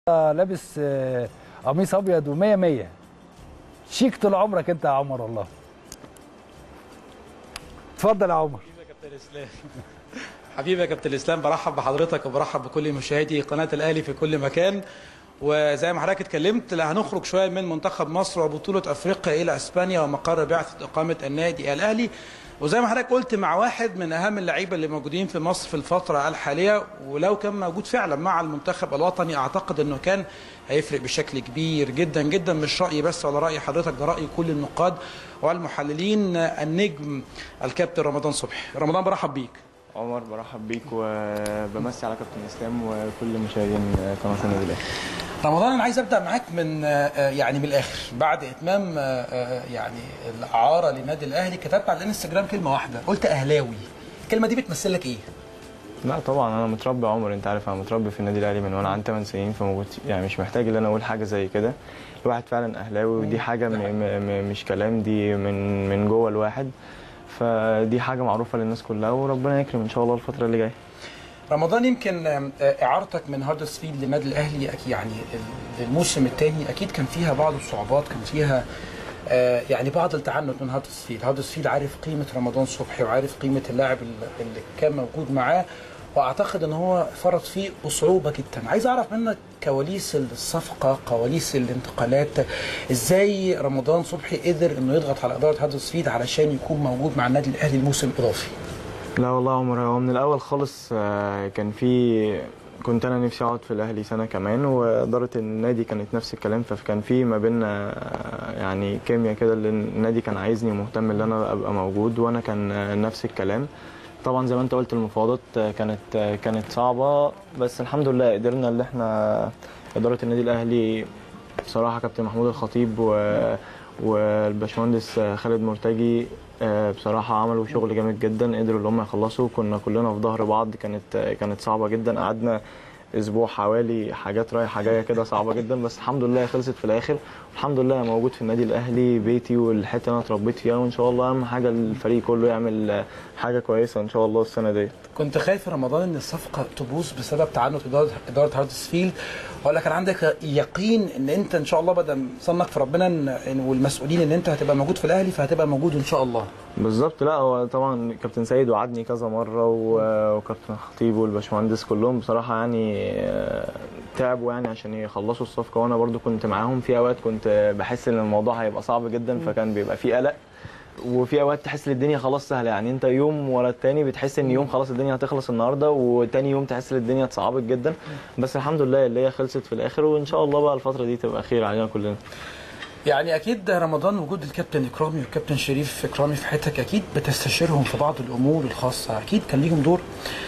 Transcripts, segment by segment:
لابس آه، قميص ابيض و100 100 شيك طول عمرك انت يا عمر والله اتفضل يا عمر حبيبي يا كابتن اسلام حبيبي يا كابتن اسلام برحب بحضرتك وبرحب بكل مشاهدي قناه الاهلي في كل مكان وزي ما حضرتك اتكلمت لا هنخرج شويه من منتخب مصر وبطوله افريقيا الى اسبانيا ومقر بعثه اقامه النادي الاهلي وزي ما حضرتك قلت مع واحد من اهم اللعيبه اللي موجودين في مصر في الفتره الحاليه ولو كان موجود فعلا مع المنتخب الوطني اعتقد انه كان هيفرق بشكل كبير جدا جدا مش رايي بس ولا راي حضرتك ده راي كل النقاد والمحللين النجم الكابتن رمضان صبحي رمضان برحب بيك عمر برحب بيك وبمسي على كابتن اسلام وكل مشاهدين قناه النادي الاهلي رمضان انا عايز ابدا معاك من آه، يعني من الاخر بعد اتمام آه، آه، يعني الاعاره للنادي الاهلي كتبت على الانستجرام كلمه واحده قلت اهلاوي الكلمه دي بتمثل لك ايه لا طبعا انا متربي عمر انت عارف انا متربي في النادي الاهلي من وانا عندي 8 سنين فموجود يعني مش محتاج ان انا اقول حاجه زي كده الواحد فعلا اهلاوي ودي حاجه م م م مش كلام دي من من جوه الواحد فدي حاجه معروفه للناس كلها وربنا يكرم ان شاء الله الفتره اللي جايه رمضان يمكن آه، اعارتك من هاردسفيلد للنادي الاهلي أكيد يعني ال- الموسم الثاني اكيد كان فيها بعض الصعوبات كان فيها آه، يعني بعض التعنت من هاردسفيلد هاردسفيلد عارف قيمه رمضان صبحي وعارف قيمه اللاعب ال- اللي كان موجود معاه واعتقد ان هو فرط فيه بصعوبه جدا عايز اعرف منك كواليس الصفقه كواليس الانتقالات ازاي رمضان صبحي قدر انه يضغط على اداره هاردسفيلد علشان يكون موجود مع النادي الاهلي الموسم الاضافي لا والله يا عمر هو من الاول خالص آه، كان في كنت انا نفسي اقعد في الاهلي سنه كمان واداره النادي كانت نفس الكلام فكان في ما بيننا آه، يعني كيمياء كده اللي النادي كان عايزني ومهتم ان انا ابقى موجود وانا كان آه، نفس الكلام طبعا زي ما انت قلت المفاوضات آه، كانت آه، كانت صعبه بس الحمد لله قدرنا ان احنا اداره النادي الاهلي بصراحه كابتن محمود الخطيب و والباشمهندس خالد مرتجي آه، بصراحة عملوا شغل جامد جدا قدروا ان هم يخلصوا كنا كلنا في ظهر بعض كانت كانت صعبة جدا قعدنا اسبوع حوالي حاجات رايحة جاية كده صعبة جدا بس الحمد لله خلصت في الاخر الحمد لله موجود في النادي الاهلي بيتي والحتة اللي انا اتربيت فيها وان شاء الله اهم حاجة الفريق كله يعمل حاجة كويسة ان شاء الله السنة ديت كنت خايف يا رمضان ان الصفقه تبوظ بسبب تعنت اداره اداره هاردسفيلد ولا كان عندك يقين ان انت ان شاء الله بدل صنك في ربنا إن- إن- والمسؤولين ان انت هتبقى موجود في الاهلي فهتبقى موجود ان شاء الله بالظبط لا هو طبعا كابتن سيد وعدني كذا مره و- وكابتن خطيب والباشمهندس كلهم بصراحه يعني آه، تعبوا يعني عشان يخلصوا الصفقه وانا برضو كنت معاهم في اوقات كنت بحس ان الموضوع هيبقى صعب جدا فكان بيبقى في قلق وفي اوقات تحس ان الدنيا خلاص سهله يعني انت يوم ورا التاني بتحس ان يوم خلاص الدنيا هتخلص النهارده وتاني يوم تحس ان الدنيا اتصعبت جدا بس الحمد لله اللي هي خلصت في الاخر وان شاء الله بقى الفتره دي تبقى خير علينا كلنا يعني اكيد رمضان وجود الكابتن اكرامي والكابتن شريف اكرامي في حياتك اكيد بتستشيرهم في بعض الامور الخاصه اكيد كان ليهم دور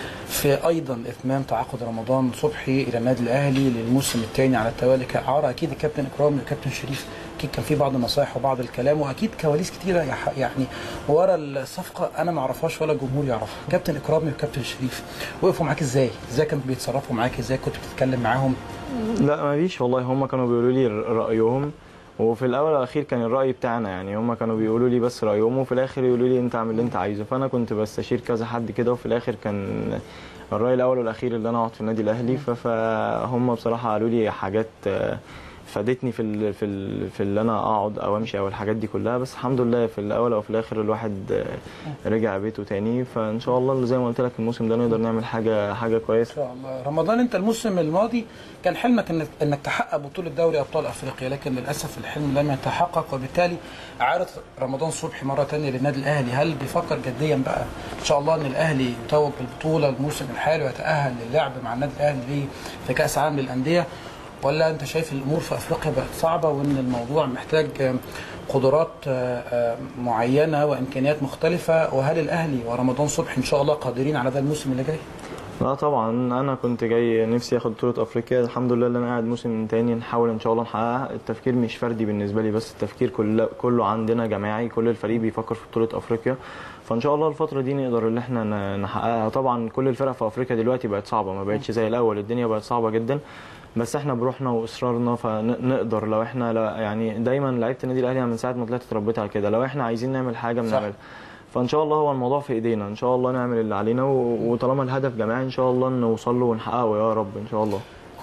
في ايضا اتمام تعاقد رمضان صبحي الى النادي الاهلي للموسم الثاني على التوالي كاعاره اكيد الكابتن اكرامي والكابتن شريف اكيد كان في بعض النصائح وبعض الكلام واكيد كواليس كتيره يح- يعني ورا الصفقه انا ما اعرفهاش ولا الجمهور يعرفها كابتن اكرامي والكابتن شريف وقفوا معاك ازاي ازاي كانوا بيتصرفوا معاك ازاي كنت بتتكلم معاهم لا ما فيش والله هم كانوا بيقولوا لي رايهم وفي الاول والاخير كان الراي بتاعنا يعني هم كانوا بيقولوا لي بس رايهم وفي الاخر يقولوا لي انت اعمل اللي انت عايزه فانا كنت بستشير كذا حد كده وفي الاخر كان الراي الاول والاخير اللي انا اقعد في النادي الاهلي ف- فهم بصراحه قالوا لي حاجات آه، فادتني في ال في ال في اللي انا اقعد او امشي او الحاجات دي كلها بس الحمد لله في الاول او في الاخر الواحد آه، رجع بيته تاني فان شاء الله زي ما قلت لك الموسم ده نقدر نعمل حاجه حاجه كويسه ان شاء الله رمضان انت الموسم الماضي كان حلمك انك انك تحقق بطوله دوري ابطال افريقيا لكن للاسف الحلم لم يتحقق وبالتالي اعاده رمضان صبحي مره ثانيه للنادي الاهلي هل بيفكر جديا بقى ان شاء الله ان الاهلي يتوج بالبطوله الموسم الحالي ويتاهل للعب مع النادي الاهلي في كاس عالم للانديه ولا انت شايف الامور في افريقيا بقت صعبه وان الموضوع محتاج آم، قدرات آه، آه، معينه وامكانيات مختلفه وهل الاهلي ورمضان صبحي ان شاء الله قادرين على ده الموسم اللي جاي؟ لا طبعا انا كنت جاي نفسي اخد بطوله افريقيا الحمد لله اللي انا قاعد موسم تاني نحاول ان شاء الله نحققها التفكير مش فردي بالنسبه لي بس التفكير كله كله عندنا جماعي كل الفريق بيفكر في بطوله افريقيا فان شاء الله الفتره دي نقدر ان احنا ن- نحققها طبعا كل الفرق في افريقيا دلوقتي بقت صعبه ما بقتش زي الاول الدنيا بقت صعبه جدا بس احنا بروحنا واصرارنا فنقدر لو احنا لا يعني دايما لعيبه النادي الاهلي من ساعه ما طلعت اتربيت على كده لو احنا عايزين نعمل حاجه بنعملها فان شاء الله هو الموضوع في ايدينا ان شاء الله نعمل اللي علينا و- وطالما الهدف جماعي ان شاء الله نوصل له ونحققه يا رب ان شاء الله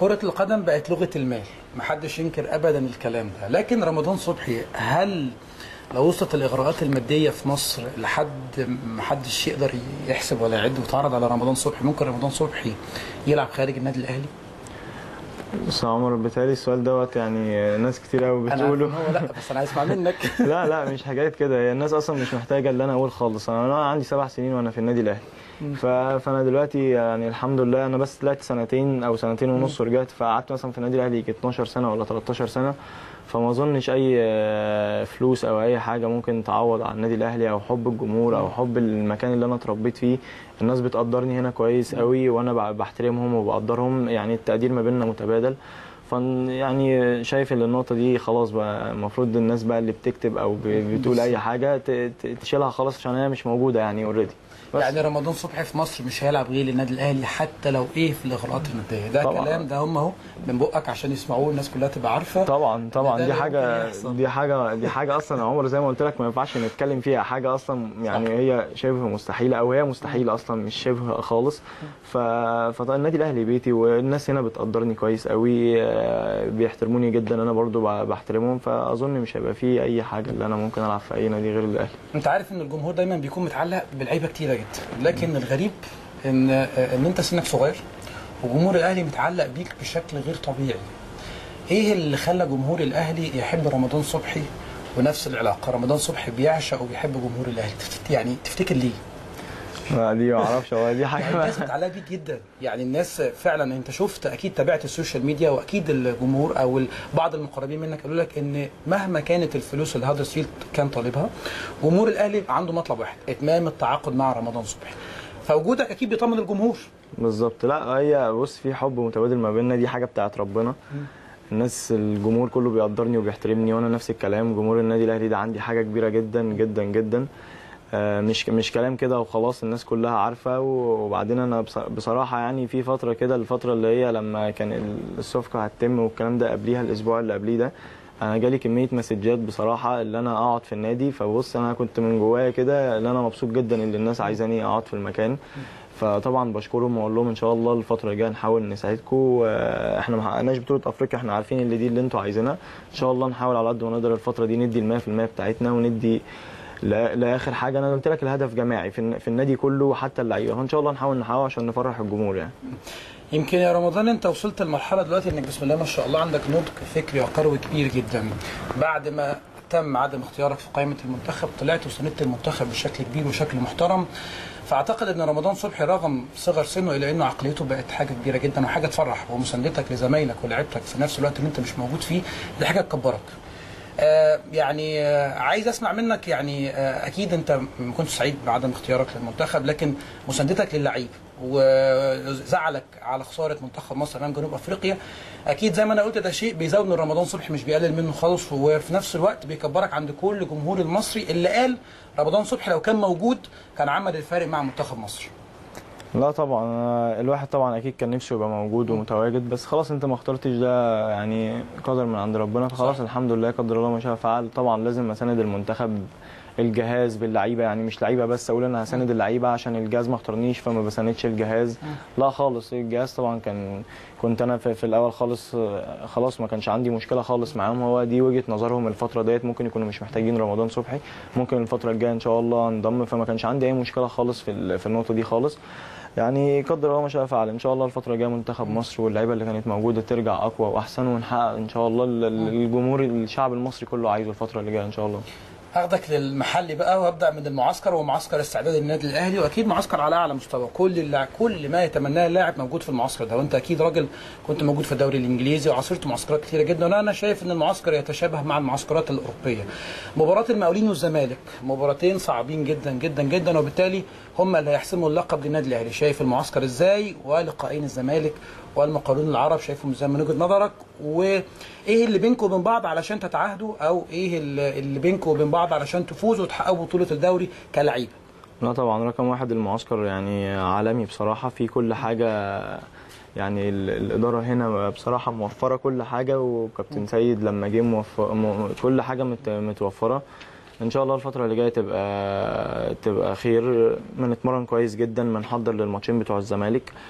كرة القدم بقت لغة المال محدش ينكر أبدا الكلام ده لكن رمضان صبحي هل لو وصلت الإغراءات المادية في مصر لحد محدش يقدر يحسب ولا يعد وتعرض على رمضان صبحي ممكن رمضان صبحي يلعب خارج النادي الأهلي؟ بس يا عمر بيتهيألي السؤال دوت يعني ناس كتير قوي أنا بتقوله عارف إن هو لا بس أنا عايز أسمع منك لا لا مش حكايه كده هي الناس اصلا مش محتاجه اللي انا اقول خالص انا أنا عندي سبع سنين وانا في النادي الاهلي ف... فانا دلوقتي يعني الحمد لله انا بس طلعت سنتين او سنتين ونص ورجعت فقعدت مثلا في النادي الاهلي يجي 12 سنه ولا 13 سنه فما اظنش اي آه، فلوس او اي حاجه ممكن تعوض على النادي الاهلي او حب الجمهور او حب المكان اللي انا اتربيت فيه الناس بتقدرني هنا كويس قوي وانا ب- بحترمهم وبقدرهم يعني التقدير ما بيننا متبادل فن يعني شايف ان النقطه دي خلاص بقى المفروض الناس بقى اللي بتكتب او ب- بتقول اي حاجه ت- ت- تشيلها خلاص عشان هي مش موجوده يعني اوريدي بس يعني رمضان صبحي في مصر مش هيلعب غير للنادي الاهلي حتى لو ايه في الاغراءات الماديه ده طبعاً. كلام ده هم اهو من بقك عشان يسمعوه الناس كلها تبقى عارفه طبعا طبعا ده دي اللي حاجه ممكن يحصل. دي حاجه دي حاجه اصلا يا عمر زي ما قلت لك ما ينفعش نتكلم فيها حاجه اصلا يعني صح. هي شبه مستحيله او هي مستحيله اصلا مش شبه خالص ف فطبعا النادي الاهلي بيتي والناس هنا بتقدرني كويس قوي آه، بيحترموني جدا انا برضو ب- بحترمهم فاظن مش هيبقى في اي حاجه اللي انا ممكن العب في اي نادي غير الاهلي انت عارف ان الجمهور دايما بيكون متعلق بلعيبه كتيره جدا لكن الغريب ان ان انت سنك صغير وجمهور الاهلي متعلق بيك بشكل غير طبيعي ايه اللي خلى جمهور الاهلي يحب رمضان صبحي ونفس العلاقه رمضان صبحي بيعشق وبيحب جمهور الاهلي تفت- يعني تفتكر ليه لا، دي ما اعرفش هو دي يعني حاجه الناس متعلقه بيك جدا يعني الناس فعلا انت شفت اكيد تابعت السوشيال ميديا واكيد الجمهور او ال- بعض المقربين منك قالوا لك ان مهما كانت الفلوس اللي هدرسفيلد كان طالبها جمهور الاهلي عنده مطلب واحد اتمام التعاقد مع رمضان صبحي فوجودك اكيد بيطمن الجمهور بالظبط لا هي بص في حب متبادل ما بيننا دي حاجه بتاعت ربنا الناس الجمهور كله بيقدرني وبيحترمني وانا نفس الكلام جمهور النادي الاهلي ده عندي حاجه كبيره جدا جدا جدا آه، مش مش كلام كده وخلاص الناس كلها عارفه وبعدين انا بص- بصراحه يعني في فتره كده الفتره اللي هي لما كان ال- الصفقه هتتم والكلام ده قبليها الاسبوع اللي قبليه ده انا جالي كميه مسجات بصراحه اللي انا اقعد في النادي فبص انا كنت من جوايا كده اللي انا مبسوط جدا ان الناس عايزاني اقعد في المكان فطبعا بشكرهم واقول لهم ان شاء الله الفتره الجايه نحاول نساعدكم احنا ما حققناش بطوله افريقيا احنا عارفين اللي دي اللي انتوا عايزينها ان شاء الله نحاول على قد ما نقدر الفتره دي ندي ال 100% بتاعتنا وندي لا- لاخر حاجه انا قلت لك الهدف جماعي في, الن- في النادي كله وحتى اللعيبه فان شاء الله نحاول نحققه عشان نفرح الجمهور يعني يمكن يا رمضان انت وصلت لمرحله دلوقتي انك بسم الله ما شاء الله عندك نضج فكري وقروي كبير جدا بعد ما تم عدم اختيارك في قائمه المنتخب طلعت وساندت المنتخب بشكل كبير وشكل محترم فاعتقد ان رمضان صبحي رغم صغر سنه الا انه عقليته بقت حاجه كبيره جدا وحاجه تفرح ومساندتك لزمايلك ولعيبتك في نفس الوقت اللي انت مش موجود فيه دي حاجه تكبرك آه يعني آه عايز اسمع منك يعني آه اكيد انت ما كنتش سعيد بعدم اختيارك للمنتخب لكن مساندتك للعيب وزعلك على خساره منتخب مصر امام جنوب افريقيا اكيد زي ما انا قلت ده شيء بيزود من رمضان صبحي مش بيقلل منه خالص وفي نفس الوقت بيكبرك عند كل جمهور المصري اللي قال رمضان صبحي لو كان موجود كان عمل الفارق مع منتخب مصر لا طبعا أنا الواحد طبعا اكيد كان نفسه يبقى موجود ومتواجد بس خلاص انت ما اخترتش ده يعني قدر من عند ربنا فخلاص صح. الحمد لله قدر الله ما شاء فعل طبعا لازم اساند المنتخب الجهاز باللعيبه يعني مش لعيبه بس اقول انا هساند اللعيبه عشان الجهاز ما اختارنيش فما بساندش الجهاز لا خالص الجهاز طبعا كان كنت انا في, في الاول خالص آه، خلاص ما كانش عندي مشكله خالص معاهم هو دي وجهه نظرهم الفتره ديت ممكن يكونوا مش محتاجين رمضان صبحي ممكن الفتره الجايه ان شاء الله انضم فما كانش عندي اي مشكله خالص في ال- في النقطه دي خالص يعني قدر الله ما شاء فعل ان شاء الله الفتره الجايه منتخب مصر واللعيبه اللي كانت موجوده ترجع اقوى واحسن ونحقق ان شاء الله ال- ال- الجمهور الشعب المصري كله عايزه الفتره اللي جايه ان شاء الله هاخدك للمحلي بقى وابدا من المعسكر ومعسكر استعداد النادي الاهلي واكيد معسكر على اعلى مستوى كل اللاعب كل ما يتمناه اللاعب موجود في المعسكر ده وانت اكيد راجل كنت موجود في الدوري الانجليزي وعاصرت معسكرات كثيره جدا وانا شايف ان المعسكر يتشابه مع المعسكرات الاوروبيه مباراه المقاولين والزمالك مباراتين صعبين جدا جدا جدا وبالتالي هم اللي هيحسموا اللقب للنادي الاهلي شايف المعسكر ازاي ولقاءين الزمالك والمقاولون العرب شايفهم ازاي من وجهه نظرك وايه اللي بينكم وبين بعض علشان تتعاهدوا او ايه اللي اللي بينكم وبين بعض علشان تفوزوا وتحققوا بطوله الدوري كلعيبه لا طبعا رقم واحد المعسكر يعني عالمي بصراحة في كل حاجة يعني ال- الإدارة هنا بصراحة موفرة كل حاجة وكابتن سيد لما جه موفر م- كل حاجة مت- متوفرة إن شاء الله الفترة اللي جاية تبقى تبقى خير بنتمرن كويس جدا بنحضر للماتشين بتوع الزمالك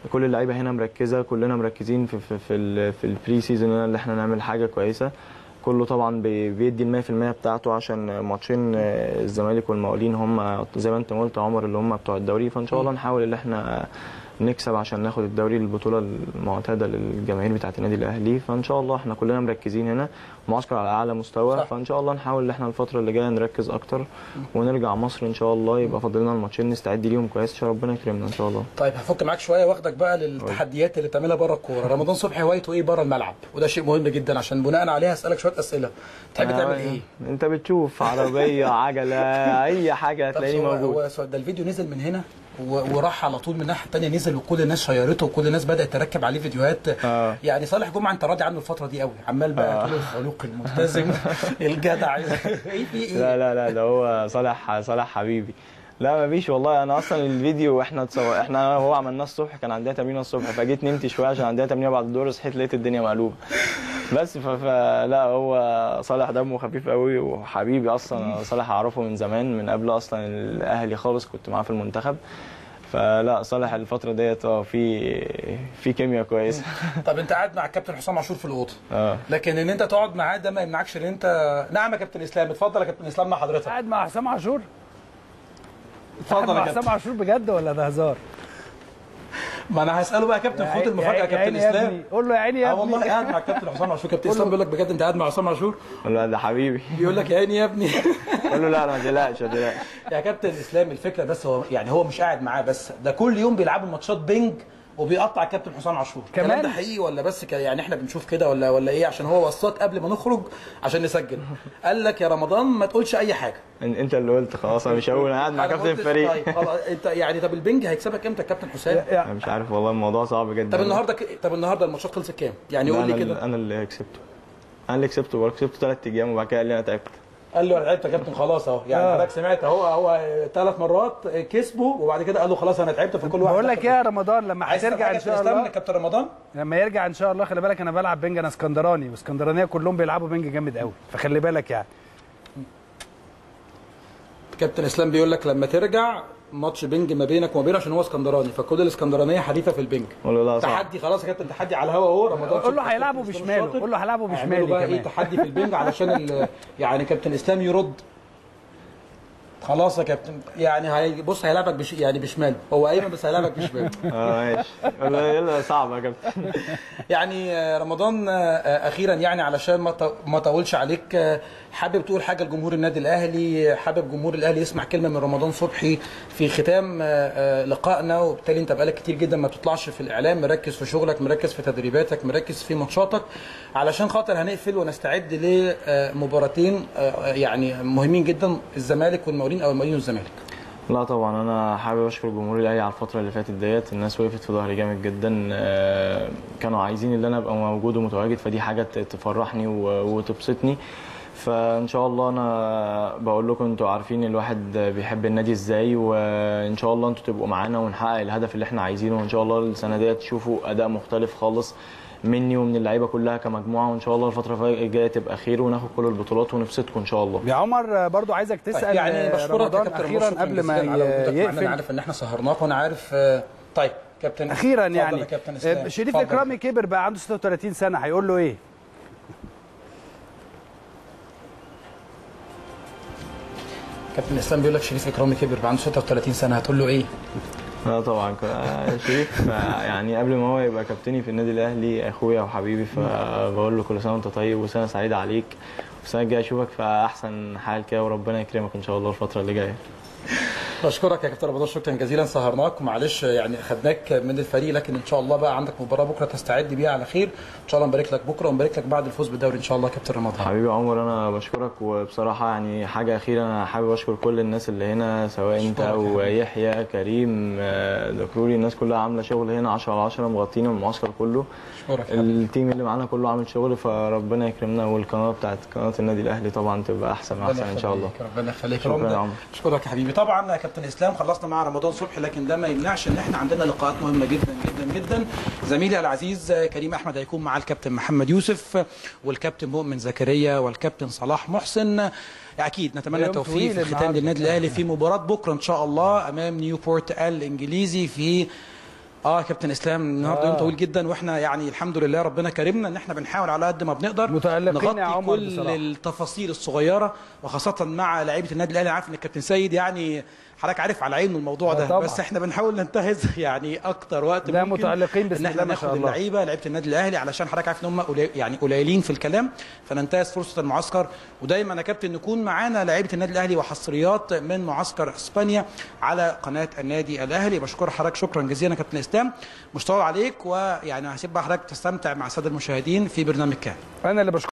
كل اللعيبه هنا مركزه كلنا مركزين في في في, ال- في البري سيزون هنا اللي احنا نعمل حاجه كويسه كله طبعا بي- بيدي ال 100% بتاعته عشان ماتشين آه، الزمالك والمقاولين هم زي ما انت ما قلت يا عمر اللي هم بتوع الدوري فان شاء الله نحاول ان احنا نكسب عشان ناخد الدوري البطوله المعتاده للجماهير بتاعه النادي الاهلي فان شاء الله احنا كلنا مركزين هنا معسكر على اعلى مستوى صح. فان شاء الله نحاول ان احنا الفتره اللي جايه نركز اكتر ونرجع مصر ان شاء الله يبقى فاضل لنا الماتشين نستعد ليهم كويس عشان ربنا يكرمنا ان شاء الله طيب هفك معاك شويه واخدك بقى للتحديات اللي بتعملها بره الكوره رمضان صبحي هوايته ايه بره الملعب وده شيء مهم جدا عشان بناء عليها اسالك شويه اسئله تحب تعمل آه، ايه انت بتشوف عربيه عجله اي حاجه طب هتلاقيني هو موجود هو سؤال- ده الفيديو نزل من هنا و- وراح على طول من الناحيه الثانيه نزل وكل الناس شيرته وكل الناس بدات تركب عليه فيديوهات آه. يعني صالح جمعه انت راضي عنه الفتره دي قوي عمال بقى تقول الخلوق الملتزم الجدع ايه في ايه لا لا لا ده هو صالح صالح حبيبي لا مفيش والله انا اصلا الفيديو احنا تصور احنا هو عملناه الصبح كان عندنا تمرين الصبح فجيت نمت شويه عشان عندنا تمرين بعد الدور صحيت لقيت الدنيا مقلوبه بس ف- فلا هو صالح دمه خفيف قوي وحبيبي اصلا صالح اعرفه من زمان من قبل اصلا الاهلي خالص كنت معاه في المنتخب فلا صالح الفتره ديت اه في في كيمياء كويسه طب انت قاعد مع الكابتن حسام عاشور في الاوضه اه لكن ان انت تقعد معاه ده ما يمنعكش ان انت نعم يا كابتن اسلام اتفضل يا كابتن اسلام مع حضرتك قاعد مع حسام عاشور قاعد اتفضل مع يا كابتن حسام عاشور بجد ولا ده هزار؟ ما انا هساله بقى يا كابتن خد المفاجاه يا كابتن عيني يا اسلام ابني قول له يا عيني يا اه ابني والله قاعد مع الكابتن حسام عاشور كابتن اسلام بيقول لك بجد انت قاعد مع حسام عاشور لا ده حبيبي بيقول لك يا عيني يا ابني قال له لا لا ما تقلقش ما تقلقش يا كابتن اسلام الفكره بس هو يعني هو مش قاعد معاه بس ده كل يوم بيلعبوا ماتشات بينج وبيقطع الكابتن حسام عاشور كمان؟ الكلام ده حقيقي ولا بس ك... يعني احنا بنشوف كده ولا ولا ايه عشان هو وصاك قبل ما نخرج عشان نسجل قال لك يا رمضان ما تقولش اي حاجه إن- انت اللي قلت خلاص انا مش هقول انا قاعد مع أنا كابتن قلت- الفريق طيب خلاص انت يعني طب البنج هيكسبك امتى الكابتن حسام انا مش عارف والله الموضوع صعب جدا طب النهارده ك... طب النهارده الماتشات خلصت كام يعني لا، قول لي انا كده اللي- انا اللي كسبته انا اللي كسبته بقى كسبته ثلاث ايام وبعد كده قال لي انا تعبت قال له انا تعبت يا كابتن خلاص اهو يعني آه. حضرتك سمعت اهو هو ثلاث مرات كسبوا وبعد كده قال له خلاص انا تعبت فكل واحد بقول لك دخل. ايه يا رمضان لما عايز هترجع ان شاء الله كابتن رمضان لما يرجع ان شاء الله خلي بالك انا بلعب بنج انا اسكندراني واسكندرانيه كلهم بيلعبوا بنج جامد قوي فخلي بالك يعني كابتن اسلام بيقول لك لما ترجع ماتش بينج ما بينك وما بينه عشان هو اسكندراني فكل الاسكندرانيه حريفه في البنج قول له لا صعب تحدي خلاص يا كابتن تحدي على الهوا اهو رمضان قول له صبحي هيلعبوا كابتن إسلام بشماله الشاطر. قول له هيلعبوا هيعملوا بشمالي بقى ايه كمان تحدي في البنج علشان ال- يعني كابتن اسلام يرد خلاص يا كابتن يعني هي بص هيلعبك بش يعني بشماله هو ايمن بس هيلعبك بشماله اه ماشي قول له يلا صعب يا كابتن يعني آه، رمضان آه، اخيرا يعني علشان ما ط- ما اطولش عليك آه، حابب تقول حاجه لجمهور النادي الاهلي حابب جمهور الاهلي يسمع كلمه من رمضان صبحي في ختام آه، آه، لقائنا وبالتالي انت بقالك كتير جدا ما بتطلعش في الاعلام مركز في شغلك مركز في تدريباتك مركز في ماتشاتك علشان خاطر هنقفل ونستعد لمباراتين يعني مهمين جدا الزمالك والمقاولين او المقاولين والزمالك لا طبعا انا حابب اشكر جمهور الاهلي على الفتره اللي فاتت ديت الناس وقفت في ظهري جامد جدا آه، كانوا عايزين ان انا ابقى موجود ومتواجد فدي حاجه ت- تفرحني و- وتبسطني فان شاء الله انا بقول لكم انتوا عارفين الواحد بيحب النادي ازاي وان شاء الله انتوا تبقوا معانا ونحقق الهدف اللي احنا عايزينه وان شاء الله السنه ديت تشوفوا اداء مختلف خالص مني ومن اللعيبه كلها كمجموعه وان شاء الله الفتره الجايه تبقى خير وناخد كل البطولات ونبسطكم ان شاء الله يا عمر برضو عايزك تسال طيب يعني بشكرك يا رمضان كابتن اخيرا رمضان، قبل ما جزيلاً على وجودك معنا. انا يقفل عارف ان احنا سهرناك وانا عارف آه، طيب كابتن اخيرا اتفضل يعني يا كابتن اسلام. آه، شريف اتفضل. اكرامي كبر بقى عنده 36 سنه هيقول له ايه كابتن اسلام بيقول لك شريف اكرامي كبر بقى عنده 36 سنه هتقول له ايه؟ لا طبعا ك- آه، شريف آه، يعني قبل ما هو يبقى كابتني في النادي الاهلي اخويا وحبيبي فبقول له كل سنه وانت طيب وسنه سعيده عليك والسنه الجايه اشوفك في احسن حال كده وربنا يكرمك ان شاء الله الفتره اللي جايه بشكرك يا كابتن رمضان شكرا جزيلا سهرناك ومعلش يعني خدناك من الفريق لكن ان شاء الله بقى عندك مباراه بكره تستعد بيها على خير ان شاء الله نبارك لك بكره ونبارك لك بعد الفوز بالدوري ان شاء الله يا كابتن رمضان حبيبي عمر انا بشكرك وبصراحه يعني حاجه اخيره انا حابب اشكر كل الناس اللي هنا سواء انت أشكرك يا او حبيبي. يحيى كريم آه، دكروري الناس كلها عامله شغل هنا 10 على 10 مغطينا المعسكر كله اشكرك يا حبيبي. التيم اللي معانا كله عامل شغل فربنا يكرمنا والقناه بتاعت قناه النادي الاهلي طبعا تبقى احسن واحسن ان شاء الله يخليك، ربنا يخليك شكرا رمضان. يا عمر. اشكرك يا حبيبي طبعا يا كابتن اسلام خلصنا مع رمضان صبحي لكن ده ما يمنعش ان احنا عندنا لقاءات مهمه جدا جدا جدا زميلي العزيز كريم احمد هيكون معاه الكابتن محمد يوسف والكابتن مؤمن زكريا والكابتن صلاح محسن اكيد نتمنى يوم التوفيق طويل في الختام النهاردة. للنادي الاهلي في مباراه بكره ان شاء الله امام نيوبورت الانجليزي في اه يا كابتن اسلام النهارده آه. يوم طويل جدا واحنا يعني الحمد لله ربنا كرمنا ان احنا بنحاول على قد ما بنقدر متألقين يا نغطي عمر كل بصراحة. التفاصيل الصغيره وخاصه مع لعيبه النادي الاهلي أنا عارف ان الكابتن سيد يعني حضرتك عارف على عينه الموضوع آه ده طبعا. بس احنا بنحاول ننتهز يعني اكتر وقت لا، ممكن متألقين بسم ان احنا الله ما شاء ناخد الله. اللعيبه لعيبه النادي الاهلي علشان حضرتك عارف ان هم قليل يعني قليلين في الكلام فننتهز فرصه المعسكر ودايما يا كابتن نكون معانا لعيبه النادي الاهلي وحصريات من معسكر اسبانيا على قناه النادي الاهلي بشكر حضرتك شكرا جزيلا يا كابتن اسلام مش طول عليك ويعني هسيب بقى حضرتك تستمتع مع الساده المشاهدين في برنامج كام انا اللي بشكر